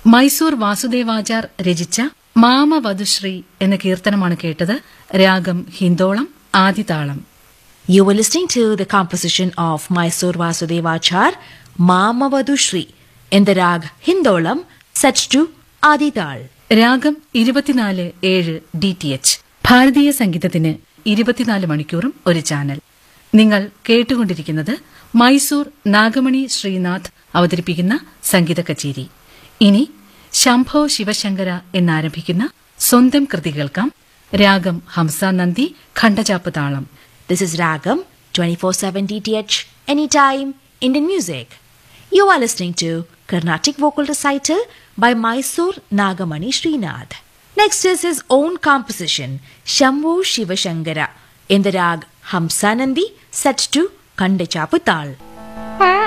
മൈസൂർ വാസുദേവാചാർ രചിച്ച മാമവധുശ്രീ എന്ന കീർത്തനമാണ് കേട്ടത് രാഗം Hindolam ആദിതാളം You were listening to the composition of Mysore Vasudevachar, Mamavadu Shri, in the rag Hindolam, set to Adidal. രാഗം ഇരുപത്തിനാല് ഏഴ് ഡി ടി എച്ച് ഭാരതീയ സംഗീതത്തിന് ഇരുപത്തിനാല് മണിക്കൂറും ഒരു ചാനൽ നിങ്ങൾ കേട്ടുകൊണ്ടിരിക്കുന്നത് മൈസൂർ നാഗമണി ശ്രീനാഥ് അവതരിപ്പിക്കുന്ന സംഗീത കച്ചേരി ഇനി ശംഭോ ശിവശങ്കര എന്നാരംഭിക്കുന്ന സ്വന്തം കൃതി കേൾക്കാം രാഗം ഹംസാനന്ദി ഖണ്ഡചാപ്പ് താളം This is Ragam 24/7 DTH anytime Indian music. You are listening to Carnatic vocal recital by Mysore Nagamani Srinath. Next is his own composition Shambhu Shivashankara in the rag Hamsanandi set to Kandachaputal.